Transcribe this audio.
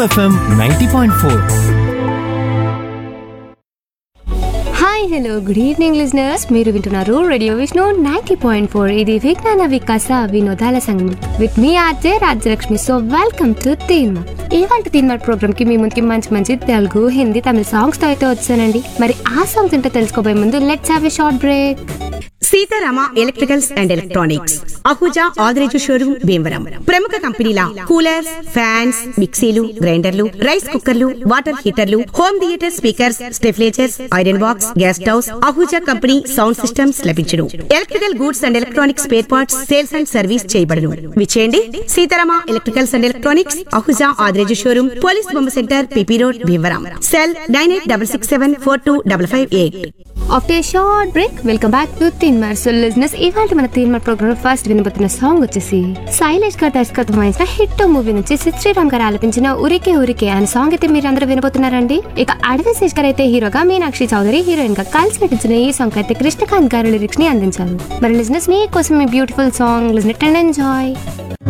FM ninety point four hi hello good evening listeners మీరు వింటున్నారు radio Vishnu ninety point four ఇది విజ్ఞాన వికాస వినోదాల సంఘం with me RJ Rajyalakshmi so welcome to Teenmaar ఇవాళ తీన్మా ప్రోగ్రామ్ కి మీ ముందుకి మంచి మంచి తెలుగు హిందీ తమిళ సాంగ్స్ తో అయితే వచ్చానండి మరి ఆ సాంగ్స్ ఏంటో తెలుసుకోబోయే ముందు let's have a short break Seetharama electricals and electronics Ahuja Adireju showroom Bhimavaram ప్రముఖ కంపెనీల కూలర్స్ ఫ్యాన్స్ మిక్సీలు గ్రైండర్లు రైస్ కుక్కర్లు వాటర్ హీటర్లు హోమ్ థియేటర్ స్పీకర్స్ స్టెఫ్లేచర్స్ iron box gas stoves Ahuja company sound systems లభించును electrical goods and electronics spare parts sales and service చేయబడును విచేయండి Seetharama electricals and electronics Ahuja Adireju showroom police బొమ్మ centre P P road Bhimavaram cell nine eight double six seven four two double five eight after short break welcome back to Teenmaar so listeners ఇవాళ మన Teenmaar program first వినబోతున్న song వచ్చేసి శైలేష్ గారు దర్శకత్వం వహించిన హిట్ మూవీ నుంచి సిద్ శ్రీరామ్ గారు ఆలపించిన ఉరికే ఉరికే అనే సాంగ్ అయితే మీరు అందరూ వినబోతున్నారండి ఇక అడవి శేష్ గారు అయితే హీరోగా మీనాక్షి చౌదరి హీరోయిన్ గా కలిసి నటించిన ఈ సాంగ్ అయితే కృష్ణకాంత్ గారు లిరిక్స్ ని అందించారు మరి లిజనర్స్ మీకోసం మీ beautiful song listen it and enjoy